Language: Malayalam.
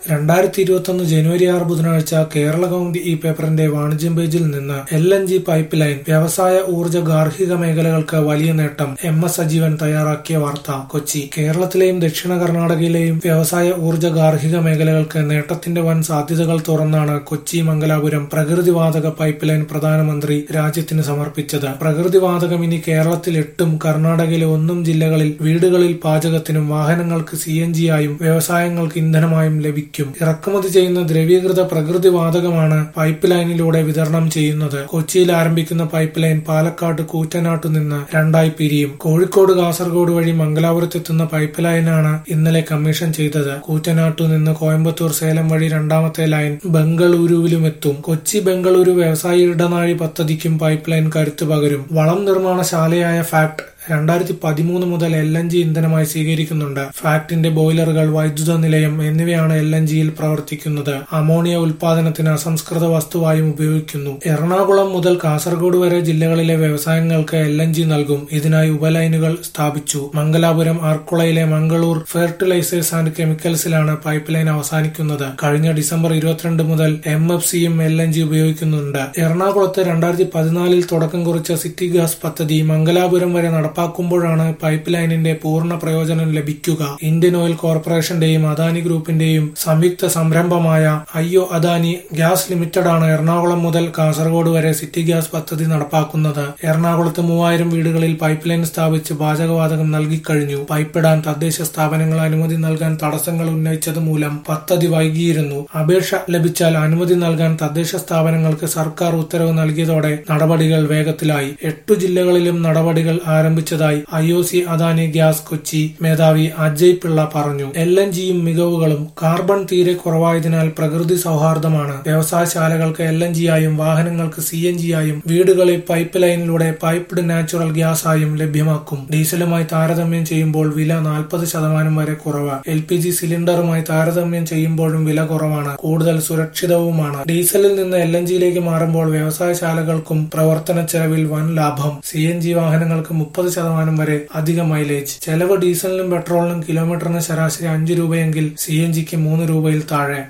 രണ്ടായിരത്തി ഇരുപത്തൊന്ന് ജനുവരി ആറ് ബുധനാഴ്ച കേരളകൗമുദി ഈ പേപ്പറിന്റെ വാണിജ്യം പേജിൽ നിന്ന് L N G pipeline വ്യവസായ ഊർജ്ജ ഗാർഹിക മേഖലകൾക്ക് വലിയ നേട്ടം എം എസ് സജീവൻ തയ്യാറാക്കിയ വാർത്ത കൊച്ചി കേരളത്തിലെയും ദക്ഷിണ കർണാടകയിലെയും വ്യവസായ ഊർജ്ജ ഗാർഹിക മേഖലകൾക്ക് നേട്ടത്തിന്റെ വൻ സാധ്യതകൾ തുറന്നാണ് കൊച്ചി മംഗലാപുരം പ്രകൃതിവാതക പൈപ്പ് ലൈൻ പ്രധാനമന്ത്രി രാജ്യത്തിന് സമർപ്പിച്ചത് പ്രകൃതിവാതകം ഇനി കേരളത്തിൽ എട്ടും കർണാടകയിലെ ഒന്നും ജില്ലകളിൽ വീടുകളിൽ പാചകത്തിനും വാഹനങ്ങൾക്ക് സി എൻ ജി ആയും വ്യവസായങ്ങൾക്ക് ഇന്ധനമായും ലഭിക്കും ഇറക്കുമതി ചെയ്യുന്ന ദ്രവീകൃത പ്രകൃതിവാതകമാണ് പൈപ്പ് ലൈനിലൂടെ വിതരണം ചെയ്യുന്നത് കൊച്ചിയിൽ ആരംഭിക്കുന്ന പൈപ്പ് ലൈൻ പാലക്കാട് കൂറ്റനാട്ടു നിന്ന് രണ്ടായി പിരിയും കോഴിക്കോട് കാസർഗോഡ് വഴി മംഗലാപുരത്തെത്തുന്ന പൈപ്പ് ലൈനാണ് ഇന്നലെ കമ്മീഷൻ ചെയ്തത് കൂറ്റനാട്ടു നിന്ന് കോയമ്പത്തൂർ സേലം വഴി രണ്ടാമത്തെ ലൈൻ ബംഗളൂരുവിലും എത്തും കൊച്ചി ബംഗളൂരു വ്യവസായ ഇടനാഴി പദ്ധതിക്കും പൈപ്പ് ലൈൻ കരുത്തു പകരും വളം നിർമ്മാണശാലയായ ഫാക്ട് രണ്ടായിരത്തി പതിമൂന്ന് മുതൽ എൽ എൻ ജി ഇന്ധനമായി സ്വീകരിക്കുന്നുണ്ട് ഫാക്ടിന്റെ ബോയിലറുകൾ വൈദ്യുത നിലയം എന്നിവയാണ് എൽ എൻ ജിയിൽ പ്രവർത്തിക്കുന്നത് അമോണിയ ഉൽപാദനത്തിന് അസംസ്കൃത വസ്തുവായും ഉപയോഗിക്കുന്നു എറണാകുളം മുതൽ കാസർഗോഡ് വരെ ജില്ലകളിലെ വ്യവസായങ്ങൾക്ക് എൽ എൻ ജി നൽകും ഇതിനായി ഉപലൈനുകൾ സ്ഥാപിച്ചു മംഗലാപുരം ആർക്കുളയിലെ മംഗളൂർ ഫെർട്ടിലൈസേഴ്സ് ആൻഡ് കെമിക്കൽസിലാണ് പൈപ്പ് ലൈൻ അവസാനിക്കുന്നത് കഴിഞ്ഞ ഡിസംബർ ഇരുപത്തിരണ്ട് മുതൽ എം എഫ് സിയും എൽ എൻ ജി ഉപയോഗിക്കുന്നുണ്ട് എറണാകുളത്ത് രണ്ടായിരത്തി പതിനാലിൽ തുടക്കം കുറിച്ച സിറ്റി ഗ്യാസ് പദ്ധതി മംഗലാപുരം വരെ നടപ്പാക്കുമ്പോഴാണ് പൈപ്പ് ലൈനിന്റെ പൂർണ്ണ പ്രയോജനം ലഭിക്കുക ഇന്ത്യൻ ഓയിൽ കോർപ്പറേഷന്റെയും അദാനി ഗ്രൂപ്പിന്റെയും സംയുക്ത സംരംഭമായ അയ്യോ അദാനി ഗ്യാസ് ലിമിറ്റഡ് ആണ് എറണാകുളം മുതൽ കാസർഗോഡ് വരെ സിറ്റി ഗ്യാസ് പദ്ധതി നടപ്പാക്കുന്നത് എറണാകുളത്ത് മൂവായിരം വീടുകളിൽ പൈപ്പ് ലൈൻ സ്ഥാപിച്ച് പാചകവാതകം നൽകിക്കഴിഞ്ഞു പൈപ്പിടാൻ തദ്ദേശ സ്ഥാപനങ്ങൾ അനുമതി നൽകാൻ തടസ്സങ്ങൾ ഉന്നയിച്ചത് മൂലം പദ്ധതി വൈകിയിരുന്നു അപേക്ഷ ലഭിച്ചാൽ അനുമതി നൽകാൻ തദ്ദേശ സ്ഥാപനങ്ങൾക്ക് സർക്കാർ ഉത്തരവ് നൽകിയതോടെ നടപടികൾ വേഗത്തിലായി എട്ടു ജില്ലകളിലും നടപടികൾ ആരംഭിച്ചതായി I O C Adani gas Kochi മേധാവി അജയ് പിള്ള പറഞ്ഞു എൽ എൻ ജിയും മികവുകളും കാർബൺ തീരെ കുറവായതിനാൽ പ്രകൃതി സൗഹാർദ്ദമാണ് വ്യവസായശാലകൾക്ക് എൽ എൻ ജിയായും വാഹനങ്ങൾക്ക് സി എൻ ജിയായും വീടുകളിൽ പൈപ്പ് ലൈനിലൂടെ പൈപ്ഡ് നാച്ചുറൽ ഗ്യാസ് ആയും ലഭ്യമാക്കും ഡീസലുമായി താരതമ്യം ചെയ്യുമ്പോൾ വില നാൽപ്പത് ശതമാനം വരെ കുറവ് എൽ പി ജി സിലിണ്ടറുമായി താരതമ്യം ചെയ്യുമ്പോഴും വില കുറവാണ് കൂടുതൽ സുരക്ഷിതവുമാണ് ഡീസലിൽ നിന്ന് എൽ എൻ ജിയിലേക്ക് മാറുമ്പോൾ വ്യവസായശാലകൾക്കും പ്രവർത്തന ചെലവിൽ വൻ ലാഭം സി എൻ ജി വാഹനങ്ങൾക്ക് മുപ്പത് ശതമാനം വരെ അധിക മൈലേജ് ചെലവ് ഡീസലിനും പെട്രോളിനും കിലോമീറ്ററിന് ശരാശരി അഞ്ച് രൂപയെങ്കിൽ സി എൻ ജിക്ക് മൂന്ന് രൂപയിൽ താഴെ